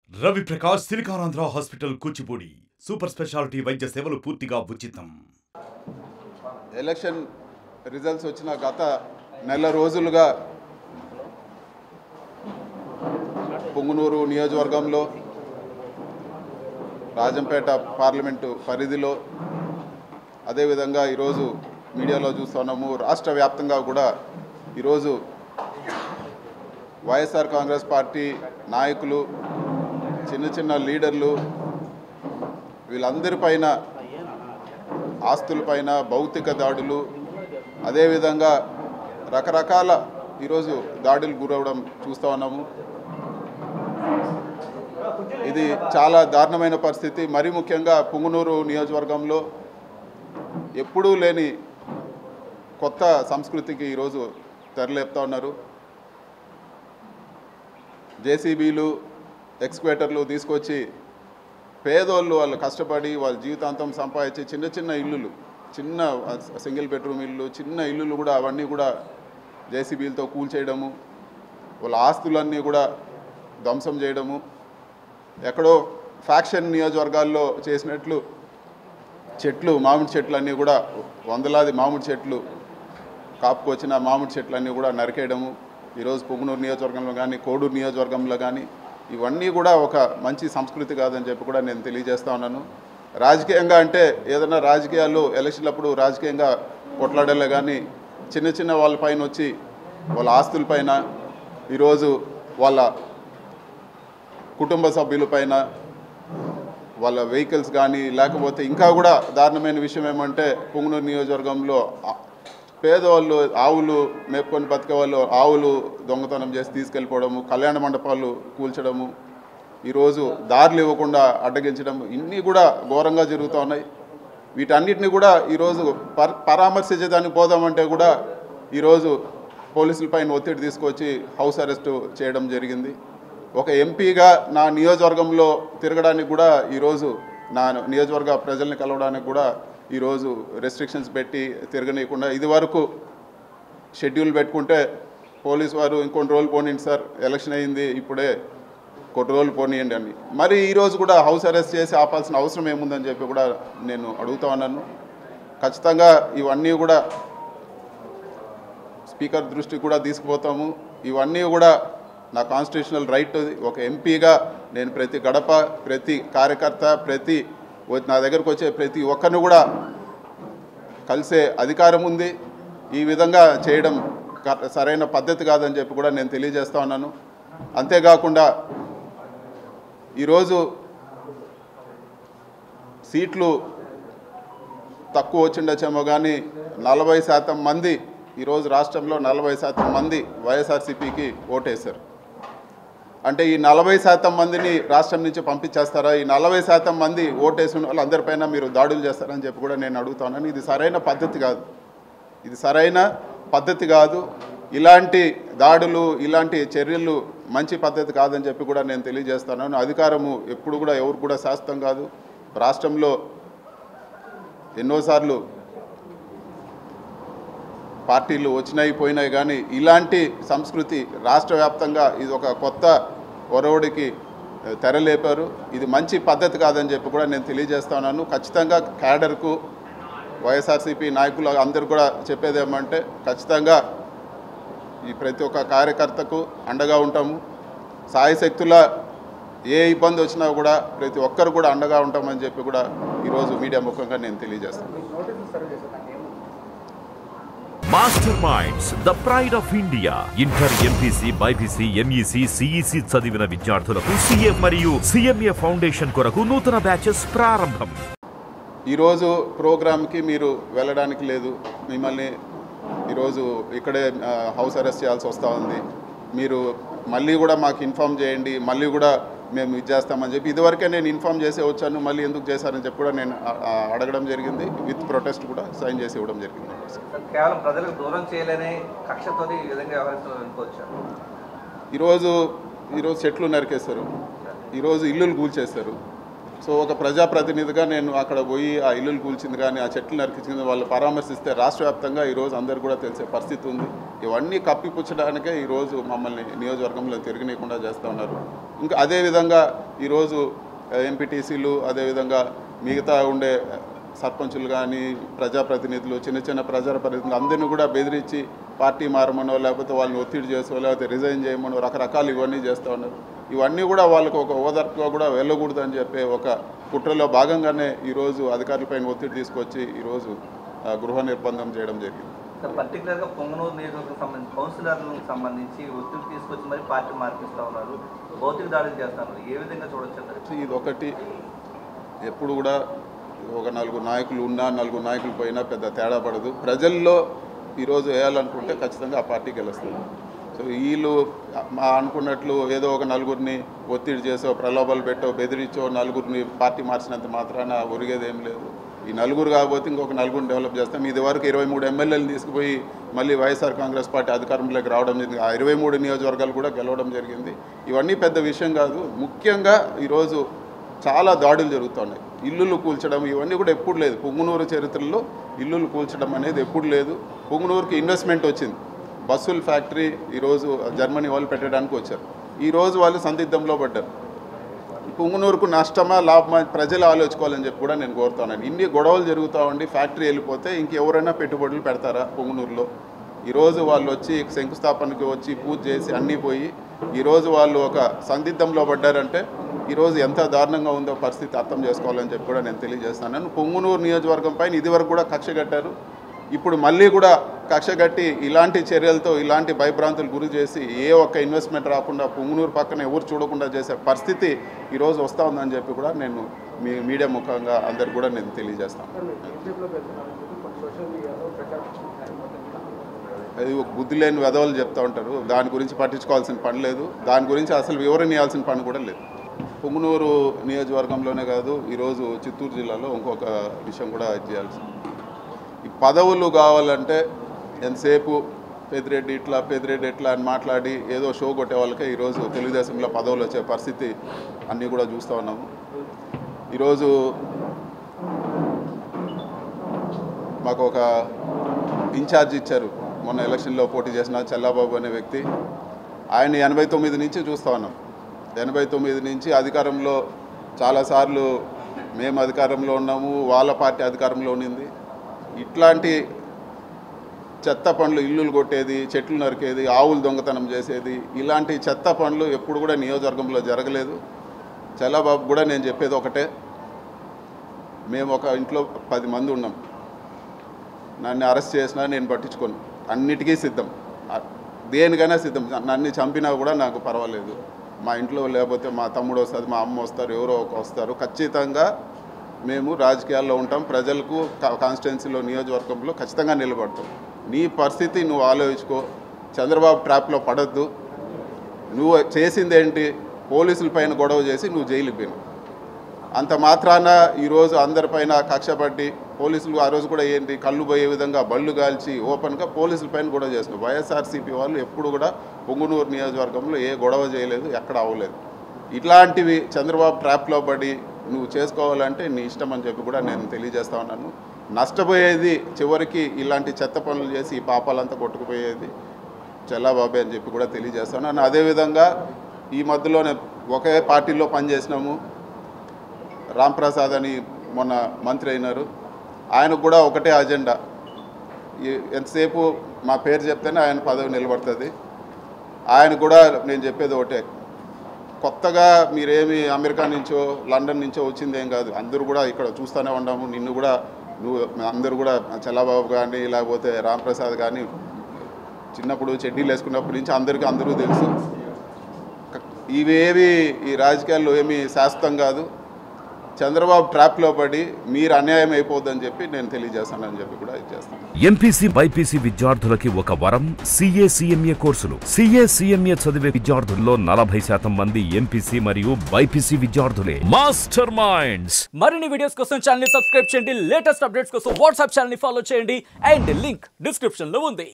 Ravi Prakash Siliconandhra hospital Kuchipudi super speciality వైద్య సేవలు పూర్తిగా ఉచితం ఎలక్షన్ రిజల్ట్స్ వచ్చిన గత నెల రోజులుగా పొంగునూరు నియోజకవర్గంలో రాజంపేట పార్లమెంటు పరిధిలో అదేవిధంగా ఈరోజు మీడియాలో చూస్తున్నాము రాష్ట్ర వ్యాప్తంగా కూడా ఈరోజు వైఎస్ఆర్ కాంగ్రెస్ పార్టీ నాయకులు చిన్న చిన్న లీడర్లు వీళ్ళందరిపైన ఆస్తులపైన భౌతిక దాడులు అదేవిధంగా రకరకాల ఈరోజు దాడులు గురవడం చూస్తూ ఉన్నాము ఇది చాలా దారుణమైన పరిస్థితి మరీ ముఖ్యంగా పుంగునూరు నియోజకవర్గంలో ఎప్పుడూ లేని కొత్త సంస్కృతికి ఈరోజు తెరలేపుతా ఉన్నారు జేసీబీలు ఎక్స్క్వేటర్లు తీసుకొచ్చి పేదోళ్ళు వాళ్ళు కష్టపడి వాళ్ళ జీవితాంతం సంపాదించి చిన్న చిన్న ఇల్లులు చిన్న సింగిల్ బెడ్రూమ్ ఇల్లు చిన్న ఇల్లులు కూడా అవన్నీ కూడా జేసీబీలతో కూల్చేయడము వాళ్ళ ఆస్తులన్నీ కూడా ధ్వంసం చేయడము ఎక్కడో ఫ్యాక్షన్ నియోజకవర్గాల్లో చేసినట్లు చెట్లు మామిడి చెట్లన్నీ కూడా వందలాది మామిడి చెట్లు కాపుకొచ్చిన మామిడి చెట్లన్నీ కూడా నరికేయడము ఈరోజు పొంగునూరు నియోజకవర్గంలో కానీ కోడూరు నియోజకవర్గంలో కానీ ఇవన్నీ కూడా ఒక మంచి సంస్కృతి కాదని చెప్పి కూడా నేను తెలియజేస్తా ఉన్నాను రాజకీయంగా అంటే ఏదైనా రాజకీయాలు ఎలక్షన్లప్పుడు రాజకీయంగా కొట్లాడలే కానీ చిన్న చిన్న వాళ్ళ పైన వచ్చి వాళ్ళ ఆస్తులపైన ఈరోజు వాళ్ళ కుటుంబ సభ్యులపైన వాళ్ళ వెహికల్స్ కానీ లేకపోతే ఇంకా కూడా దారుణమైన విషయం ఏమంటే పుంగనూరు నియోజకవర్గంలో ఆ- పేదవాళ్ళు ఆవులు మేపుకొని బతికే వాళ్ళు ఆవులు దొంగతనం చేసి తీసుకెళ్ళిపోవడము కళ్యాణ మండపాలు కూల్చడము ఈరోజు దారులు ఇవ్వకుండా అడ్డగించడం ఇన్ని కూడా ఘోరంగా జరుగుతూ ఉన్నాయి వీటన్నిటిని కూడా ఈరోజు పర్ పరామర్శించడానికి పోదామంటే కూడా ఈరోజు పోలీసులపైన ఒత్తిడి తీసుకొచ్చి హౌస్ అరెస్టు చేయడం జరిగింది ఒక ఎంపీగా నా నియోజకవర్గంలో తిరగడానికి కూడా ఈరోజు నా నియోజకవర్గ ప్రజల్ని కలవడానికి కూడా ఈరోజు రెస్ట్రిక్షన్స్ పెట్టి తిరగనీయకుండా ఇది వరకు షెడ్యూల్ పెట్టుకుంటే పోలీస్ వారు ఇంకొన్ని రోజులు పోనీయండి సార్ ఎలక్షన్ అయింది ఇప్పుడే కొన్ని రోజులు పోనీయండి అని మరి ఈరోజు కూడా హౌస్ అరెస్ట్ చేసి ఆపాల్సిన అవసరం ఏముందని చెప్పి కూడా నేను అడుగుతా ఉన్నాను ఖచ్చితంగా ఇవన్నీ కూడా స్పీకర్ దృష్టికి కూడా తీసుకుపోతాము ఇవన్నీ కూడా నా కాన్స్టిట్యూషనల్ రైట్ ఒక ఎంపీగా నేను ప్రతి గడప ప్రతి కార్యకర్త ప్రతి వ- నా దగ్గరకు వచ్చే ప్రతి ఒక్కరిని కూడా కలిసే అధికారం ఉంది ఈ విధంగా చేయడం క- సరైన పద్ధతి కాదని చెప్పి కూడా నేను తెలియజేస్తా ఉన్నాను అంతేకాకుండా ఈరోజు సీట్లు తక్కువ వచ్చిండొచ్చేమో కానీ నలభై శాతం మంది ఈరోజు రాష్ట్రంలో నలభై శాతం మంది వైఎస్ఆర్సీపీకి ఓటేశారు అంటే ఈ నలభై శాతం మందిని రాష్ట్రం నుంచి పంపించేస్తారా ఈ నలభై శాతం మంది ఓటేసిన వాళ్ళందరిపైన మీరు దాడులు చేస్తారని చెప్పి కూడా నేను అడుగుతాను ఇది సరైన పద్ధతి కాదు ఇది సరైన పద్ధతి కాదు ఇలాంటి దాడులు ఇలాంటి చర్యలు మంచి పద్ధతి కాదని చెప్పి కూడా నేను తెలియజేస్తాను అధికారము ఎప్పుడు కూడా ఎవరు కూడా శాశ్వతం కాదు రాష్ట్రంలో ఎన్నోసార్లు పార్టీలు వచ్చినాయి పోయినాయి కానీ ఇలాంటి సంస్కృతి రాష్ట్ర వ్యాప్తంగా ఇది ఒక కొత్త ఒరవడికి ఆ, తెరలేపారు ఇది మంచి పద్ధతి కాదని చెప్పి కూడా నేను తెలియజేస్తున్నాను ఖచ్చితంగా క్యాడర్కు వైఎస్ఆర్సీపీ నాయకులు అందరూ కూడా చెప్పేది ఏమంటే ఖచ్చితంగా ఈ ప్రతి ఒక్క కార్యకర్తకు అండగా ఉంటాము సాయశక్తుల ఏ ఇబ్బంది వచ్చినా కూడా ప్రతి ఒక్కరు కూడా అండగా ఉంటామని చెప్పి కూడా ఈరోజు మీడియా ముఖంగా నేను తెలియజేస్తాను master minds the pride of India inter MPC BiPC MEC CEC చదివిన విద్యార్థులకు సీఏ మరియు సిఎంఏ ఫౌండేషన్ కొరకు నూతన బ్యాచెస్ ప్రారంభం ఈరోజు ప్రోగ్రామ్కి మీరు వెళ్ళడానికి లేదు మిమ్మల్ని ఈరోజు ఇక్కడే ఆ, హౌస్ అరెస్ట్ చేయాల్సి వస్తూ ఉంది మీరు మళ్ళీ కూడా మాకు ఇన్ఫామ్ చేయండి మళ్ళీ కూడా మేము ఇది చేస్తామని చెప్పి ఇదివరకే నేను ఇన్ఫామ్ చేసే వచ్చాను మళ్ళీ ఎందుకు చేశారని చెప్పి కూడా నేను ఆ, ఆ, అడగడం జరిగింది విత్ ప్రొటెస్ట్ కూడా సైన్ చేసి ఇవ్వడం జరిగింది కేవలం ప్రజలకు దూరం చేయలేని కక్షతో ఈ విధంగా వ్యవహరిస్తున్నారు అనుకోవచ్చు ఈరోజు ఈరోజు చెట్లు నరికేస్తారు ఈరోజు ఇల్లులు కూల్చేస్తారు సో ఒక ప్రజాప్రతినిధిగా నేను అక్కడ పోయి ఆ ఇల్లులు కూల్చింది కానీ ఆ చెట్లు నరికించింది వాళ్ళు పరామర్శిస్తే రాష్ట్ర వ్యాప్తంగా ఈరోజు అందరు కూడా తెలిసే పరిస్థితి ఉంది ఇవన్నీ కప్పిపుచ్చడానికే ఈరోజు మమ్మల్ని నియోజకవర్గంలో తిరగనీయకుండా చేస్తూ ఉన్నారు ఇంకా అదేవిధంగా ఈరోజు ఎంపీటీసీలు అదేవిధంగా మిగతా ఉండే సర్పంచులు కానీ ప్రజాప్రతినిధులు చిన్న చిన్న ప్రజాప్రతినిధులు అందరినీ కూడా బెదిరించి పార్టీ మారమనో లేకపోతే వాళ్ళని ఒత్తిడి చేసో లేకపోతే రిజైన్ చేయమనో రకరకాలు ఇవన్నీ చేస్తూ ఉన్నారు ఇవన్నీ కూడా వాళ్ళకు ఒక ఓదార్పుగా కూడా వెళ్ళకూడదు అని చెప్పే ఒక కుట్రలో భాగంగానే ఈరోజు అధికారులపైన ఒత్తిడి తీసుకొచ్చి ఈరోజు ఆ, గృహ నిర్బంధం చేయడం జరిగింది సార్ పర్టికులర్గా పొంగనూరు నియోజకవర్గం సంబంధించి కౌన్సిలర్లకు సంబంధించి ఒత్తిడి తీసుకొచ్చి మరి పార్టీ మార్పిస్తూ ఉన్నారు భౌతిక దాడులు చేస్తున్నారు ఏ విధంగా చూడొచ్చు అంటారు ఇది ఒకటి ఎప్పుడు కూడా ఒక నలుగురు నాయకులు ఉన్నా నలుగురు నాయకులు పోయినా పెద్ద తేడా పడదు ప్రజల్లో ఈరోజు వేయాలనుకుంటే ఖచ్చితంగా ఆ పార్టీకి గెలుస్తుంది సో వీళ్ళు మా అనుకున్నట్లు ఏదో ఒక నలుగురిని ఒత్తిడి చేసో ప్రలోభాలు పెట్టో బెదిరించో నలుగురిని పార్టీ మార్చినంత మాత్రాన ఒరిగేది ఏం లేదు ఈ నలుగురు కాకపోతే ఇంకొక నలుగురిని డెవలప్ చేస్తాం ఇది వరకు ఇరవై మూడు ఎమ్మెల్యేలు తీసుకుపోయి మళ్ళీ వైఎస్ఆర్ కాంగ్రెస్ పార్టీ అధికారంలోకి రావడం జరిగింది ఆ ఇరవై మూడు నియోజకవర్గాలు కూడా గెలవడం జరిగింది ఇవన్నీ పెద్ద విషయం కాదు ముఖ్యంగా ఈరోజు చాలా దాడులు జరుగుతున్నాయి ఇల్లులు కూల్చడం ఇవన్నీ కూడా ఎప్పుడు లేదు పొంగునూరు చరిత్రలో ఇల్లులు కూల్చడం అనేది ఎప్పుడు లేదు పొంగునూరుకి ఇన్వెస్ట్మెంట్ వచ్చింది బస్సుల ఫ్యాక్టరీ ఈరోజు జర్మనీ వాళ్ళు పెట్టడానికి వచ్చారు ఈరోజు వాళ్ళు సందిగ్ధంలో పడ్డారు పుంగునూరుకు నష్టమా లాభమా ప్రజలు ఆలోచుకోవాలని చెప్పి కూడా నేను కోరుతున్నాను ఇన్ని గొడవలు జరుగుతూ ఉండి ఫ్యాక్టరీ వెళ్ళిపోతే ఇంకెవరైనా పెట్టుబడులు పెడతారా పుంగునూరులో ఈరోజు వాళ్ళు వచ్చి శంకుస్థాపనకి వచ్చి పూజ చేసి అన్నీ పోయి ఈరోజు వాళ్ళు ఒక సందిగ్ధంలో పడ్డారంటే ఈరోజు ఎంత దారుణంగా ఉందో పరిస్థితి అర్థం చేసుకోవాలని చెప్పి కూడా నేను తెలియజేస్తున్నాను పొంగునూరు నియోజకవర్గం పైన ఇదివరకు కూడా కక్ష కట్టారు ఇప్పుడు మళ్ళీ కూడా కక్ష కట్టి ఇలాంటి చర్యలతో ఇలాంటి భయభ్రాంతులు గురి చేసి ఏ ఒక్క ఇన్వెస్ట్మెంట్ రాకుండా పుంగునూరు పక్కన ఎవరు చూడకుండా చేసే పరిస్థితి ఈరోజు వస్తూ ఉందని చెప్పి కూడా నేను మీ మీడియా ముఖంగా అందరికి కూడా నేను తెలియజేస్తాను అది ఒక బుద్ధి లేని వెధవలు చెప్తూ ఉంటారు దాని గురించి పట్టించుకోవాల్సిన పని లేదు దాని గురించి అసలు వివరణ ఇవ్వాల్సిన పని కూడా లేదు పుంగునూరు నియోజకవర్గంలోనే కాదు ఈరోజు చిత్తూరు జిల్లాలో ఇంకొక విషయం కూడా చేయాల్సి ఈ పదవులు కావాలంటే ఎంతసేపు పెదిరెడ్డి ఇట్లా పెదిరెడ్డి ఇట్లా అని మాట్లాడి ఏదో షో కొట్టే వాళ్ళకే ఈరోజు తెలుగుదేశంలో పదవులు వచ్చే పరిస్థితి అన్నీ కూడా చూస్తూ ఉన్నాము ఈరోజు మాకు ఒక ఇన్ఛార్జ్ ఇచ్చారు మొన్న ఎలక్షన్లో పోటీ చేసిన చల్లాబాబు అనే వ్యక్తి ఆయన ఎనభై తొమ్మిది నుంచి చూస్తూ ఉన్నాం ఎనభై తొమ్మిది నుంచి అధికారంలో చాలాసార్లు మేము అధికారంలో ఉన్నాము వాళ్ళ పార్టీ అధికారంలో ఉన్నింది ఇట్లాంటి చెత్త పనులు ఇల్లులు కొట్టేది చెట్లు నరికేది ఆవులు దొంగతనం చేసేది ఇలాంటి చెత్త పనులు ఎప్పుడు కూడా నియోజకవర్గంలో జరగలేదు చల్లబాబు కూడా నేను చెప్పేది ఒకటే మేము ఒక ఇంట్లో పది మంది ఉన్నాం నన్ను అరెస్ట్ చేసినా నేను పట్టించుకోను అన్నిటికీ సిద్ధం అ- దేనికైనా సిద్ధం నన్ను చంపినా కూడా నాకు పర్వాలేదు మా ఇంట్లో లేకపోతే మా తమ్ముడు వస్తుంది మా అమ్మ వస్తారు ఎవరో ఒక వస్తారు ఖచ్చితంగా మేము రాజకీయాల్లో ఉంటాం ప్రజలకు కాన్స్టిట్యున్సీలో నియోజకవర్గంలో ఖచ్చితంగా నిలబడతాం నీ పరిస్థితి నువ్వు ఆలోచించుకో చంద్రబాబు ట్రాప్లో పడద్దు నువ్వు చేసింది ఏంటి పోలీసుల పైన గొడవ చేసి నువ్వు జైలుకి పోయినావు అంత మాత్రాన ఈరోజు అందరిపైన కక్ష పట్టి పోలీసులు ఆ రోజు కూడా ఏంటి కళ్ళు పోయే విధంగా బళ్ళు కాల్చి ఓపెన్గా పోలీసుల పైన గొడవ చేస్తున్నారు వైఎస్ఆర్సీపీ వాళ్ళు ఎప్పుడు కూడా పొంగునూరు నియోజకవర్గంలో ఏ గొడవ చేయలేదు ఎక్కడ అవ్వలేదు ఇట్లాంటివి చంద్రబాబు ట్రాప్లో పడి నువ్వు చేసుకోవాలంటే నీ ఇష్టం అని చెప్పి కూడా నేను తెలియజేస్తా ఉన్నాను నష్టపోయేది చివరికి ఇలాంటి చెత్త పనులు చేసి ఈ పాపాలంతా కొట్టుకుపోయేది చెల్లాబాబే అని చెప్పి కూడా తెలియజేస్తాను అదేవిధంగా ఈ మధ్యలోనే ఒకే పార్టీలో పనిచేసినాము రాంప్రసాద్ అని మొన్న మంత్రి అయినారు ఆయనకు కూడా ఒకటే అజెండా ఈ- ఎంతసేపు మా పేరు చెప్తేనే ఆయన పదవి నిలబడుతుంది ఆయన కూడా నేను చెప్పేది ఒకటే కొత్తగా మీరేమి అమెరికా నుంచో లండన్ నుంచో వచ్చింది ఏం కాదు అందరూ కూడా ఇక్కడ చూస్తూనే ఉన్నాము నిన్ను కూడా నువ్వు అందరూ కూడా చల్లబాబు కానీ లేకపోతే రాంప్రసాద్ కానీ చిన్నప్పుడు చెడ్డీలు వేసుకున్నప్పటి నుంచి అందరికీ అందరూ తెలుసు క- ఇవేవి ఈ రాజకీయాల్లో ఏమీ శాశ్వతం కాదు చంద్రబాబు ట్రాప్లో పడి మీరు అన్యాయం అయిపోద్దని చెప్పి నేను తెలియజేస్తానని చెప్పి కూడా ఇది చేస్తాను ఎంపీసీ బైపీసీ విద్యార్థులకి ఒక వరం సిఏ సిఎంఏ కోర్సులు సిఏ సిఎంఏ చదివే విద్యార్థుల్లో నలభై శాతం మంది ఎంపీసీ మరియు బైపీసీ విద్యార్థులే మాస్టర్ మైండ్స్ మరిన్ని వీడియోస్ కోసం ఛానల్ ని సబ్స్క్రైబ్ చేయండి లేటెస్ట్ అప్డేట్స్ కోసం వాట్సాప్ ఛానల్ ని ఫాలో చేయండి అండ్ లింక్ డిస్క్రిప్షన్ లో ఉంది